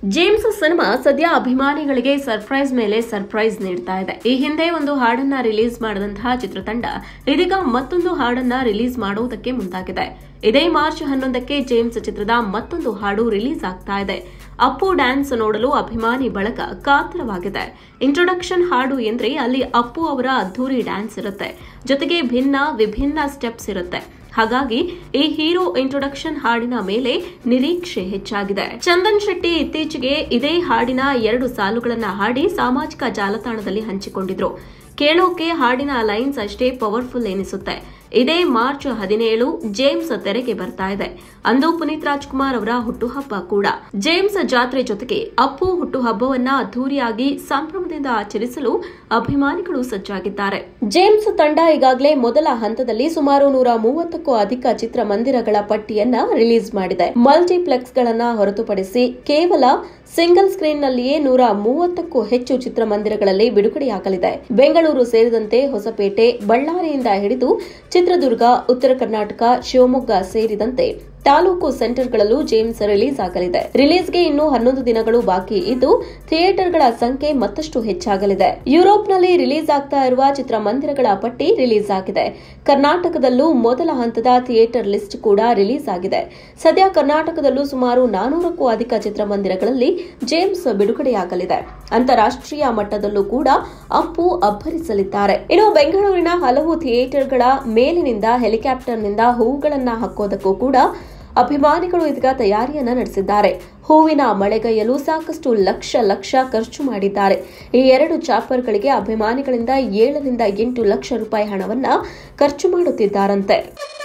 James cinema ಸದ್ಯ ಅಭಿಮಾನಿಗಳಿಗೆ surprise ಮೇಲೆ ಸರ್ಪ್ರೈಸ್ ನೀಡ್ತಾ ಇದೆ ಈ ಹಿಂದೆ ಒಂದು ಹಾಡನ್ನ ರಿಲೀಸ್ ಮಾಡಿದಂತಹ ಚಿತ್ರತಂಡ ಇದೀಗ ಮತ್ತೊಂದು ಹಾಡನ್ನ ರಿಲೀಸ್ ಮಾಡುವುದಕ್ಕೆ ಮುಂದಾಗಿದೆ ಇದೇ ಮಾರ್ಚ್ ಹನ್ನೊಂದಕ್ಕೆ ಜೇಮ್ಸ್ ಚಿತ್ರದ ಮತ್ತೊಂದು ಹಾಡು ರಿಲೀಸ್ ಆಗ್ತಾ ಇದೆ ಅಪ್ಪು ಡ್ಯಾನ್ಸ್ ನೋಡಲು ಅಭಿಮಾನಿ ಬಳಗ ಕಾತರವಾಗಿದೆ ಇಂಟ್ರೊಡಕ್ಷನ್ ಹಾಡು ಎಂದ್ರೆ ಅಲ್ಲಿ ಅಪ್ಪು ಅವರ ಅದ್ಧೂರಿ ಡ್ಯಾನ್ಸ್ ಇರುತ್ತೆ ಜೊತೆಗೆ ಭಿನ್ನ ವಿಭಿನ್ನ ಸ್ಟೆಪ್ಸ್ ಇರುತ್ತೆ ಹಾಗಾಗಿ ಈ ಹೀರೋ ಇಂಟ್ರೊಡಕ್ಷನ್ ಹಾಡಿನ ಮೇಲೆ ನಿರೀಕ್ಷೆ ಹೆಚ್ಚಾಗಿದೆ ಚಂದನ್ ಶೆಟ್ಟಿ ಇತ್ತೀಚೆಗೆ ಇದೇ ಹಾಡಿನ ಎರಡು ಸಾಲುಗಳನ್ನ ಹಾಡಿ ಸಾಮಾಜಿಕ ಜಾಲತಾಣದಲ್ಲಿ ಹಂಚಿಕೊಂಡಿದ್ರು ಕೇಳೋಕೆ ಹಾಡಿನ ಲೈನ್ಸ್ ಅಷ್ಟೇ ಪವರ್ಫುಲ್ ಎನಿಸುತ್ತೆ ಇದೇ ಮಾರ್ಚ್ ಹದಿನೇಳು ಜೇಮ್ಸ್ ತೆರೆಗೆ ಬರ್ತಾ ಇದೆ ಅಂದು ಪುನೀತ್ ರಾಜ್ಕುಮಾರ್ ಅವರ ಹುಟ್ಟುಹಬ್ಬ ಕೂಡ ಜೇಮ್ಸ್ ಜಾತ್ರೆ ಜೊತೆಗೆ ಅಪ್ಪು ಹುಟ್ಟುಹಬ್ಬವನ್ನ ಅದ್ದೂರಿಯಾಗಿ ಸಂಭ್ರಮದಿಂದ ಆಚರಿಸಲು ಅಭಿಮಾನಿಗಳು ಸಜ್ಜಾಗಿದ್ದಾರೆ ಜೇಮ್ಸ್ ತಂಡ ಈಗಾಗಲೇ ಮೊದಲ ಹಂತದಲ್ಲಿ ಸುಮಾರು ನೂರ ಮೂವತ್ತಕ್ಕೂ ಅಧಿಕ ಚಿತ್ರಮಂದಿರಗಳ ಪಟ್ಟಿಯನ್ನ ರಿಲೀಸ್ ಮಾಡಿದೆ ಮಲ್ಟಿಪ್ಲೆಕ್ಸ್ ಗಳನ್ನ ಹೊರತುಪಡಿಸಿ ಕೇವಲ ಸಿಂಗಲ್ ಸ್ಕ್ರೀನ್ ನಲ್ಲಿಯೇ ನೂರ ಮೂವತ್ತಕ್ಕೂ ಹೆಚ್ಚು ಚಿತ್ರಮಂದಿರಗಳಲ್ಲಿ ಬಿಡುಗಡೆಯಾಗಲಿದೆ ಬೆಂಗಳೂರು ಸೇರಿದಂತೆ ಹೊಸಪೇಟೆ ಬಳ್ಳಾರಿಯಿಂದ ಹಿಡಿದು ಚಿತ್ರದುರ್ಗ ಉತ್ತರ ಕರ್ನಾಟಕ ಶಿವಮೊಗ್ಗ ಸೇರಿದಂತೆ ತಾಲೂಕು ಸೆಂಟರ್ಗಳಲ್ಲೂ ಜೇಮ್ಸ್ ರಿಲೀಸ್ ಆಗಲಿದೆ ರಿಲೀಸ್ಗೆ ಇನ್ನೂ ಹನ್ನೊಂದು ದಿನಗಳು ಬಾಕಿ ಇದ್ದು ಥಿಯೇಟರ್ಗಳ ಸಂಖ್ಯೆ ಮತ್ತಷ್ಟು ಹೆಚ್ಚಾಗಲಿದೆ ಯುರೋಪ್ನಲ್ಲಿ ರಿಲೀಸ್ ಆಗ್ತಾ ಇರುವ ಚಿತ್ರಮಂದಿರಗಳ ಪಟ್ಟಿ ರಿಲೀಸ್ ಆಗಿದೆ ಕರ್ನಾಟಕದಲ್ಲೂ ಮೊದಲ ಹಂತದ ಥಿಯೇಟರ್ ಲಿಸ್ಟ್ ಕೂಡ ರಿಲೀಸ್ ಆಗಿದೆ ಸದ್ಯ ಕರ್ನಾಟಕದಲ್ಲೂ ಸುಮಾರು ನಾನೂರಕ್ಕೂ ಅಧಿಕ ಚಿತ್ರಮಂದಿರಗಳಲ್ಲಿ ಜೇಮ್ಸ್ ಬಿಡುಗಡೆಯಾಗಲಿದೆ ಅಂತಾರಾಷ್ಟ್ರೀಯ ಮಟ್ಟದಲ್ಲೂ ಕೂಡ ಅಪ್ಪು ಅಬ್ಬರಿಸಲಿದ್ದಾರೆ ಇನ್ನು ಬೆಂಗಳೂರಿನ ಹಲವು ಥಿಯೇಟರ್ಗಳ ಮೇಲಿನಿಂದ ಹೆಲಿಕಾಪ್ಟರ್ನಿಂದ ಹೂವುಗಳನ್ನ ಹಾಕೋದಕ್ಕೂ ಕೂಡ ಅಭಿಮಾನಿಗಳು ಇದೀಗ ತಯಾರಿಯನ್ನ ನಡೆಸಿದ್ದಾರೆ ಹೂವಿನ ಮಳೆಗೈಯಲು ಸಾಕಷ್ಟು ಲಕ್ಷ ಲಕ್ಷ ಖರ್ಚು ಮಾಡಿದ್ದಾರೆ ಈ ಎರಡು ಚಾಪರ್ಗಳಿಗೆ ಅಭಿಮಾನಿಗಳಿಂದ ಏಳರಿಂದ ಎಂಟು ಲಕ್ಷ ರೂಪಾಯಿ ಹಣವನ್ನ ಖರ್ಚು ಮಾಡುತ್ತಿದ್ದಾರಂತೆ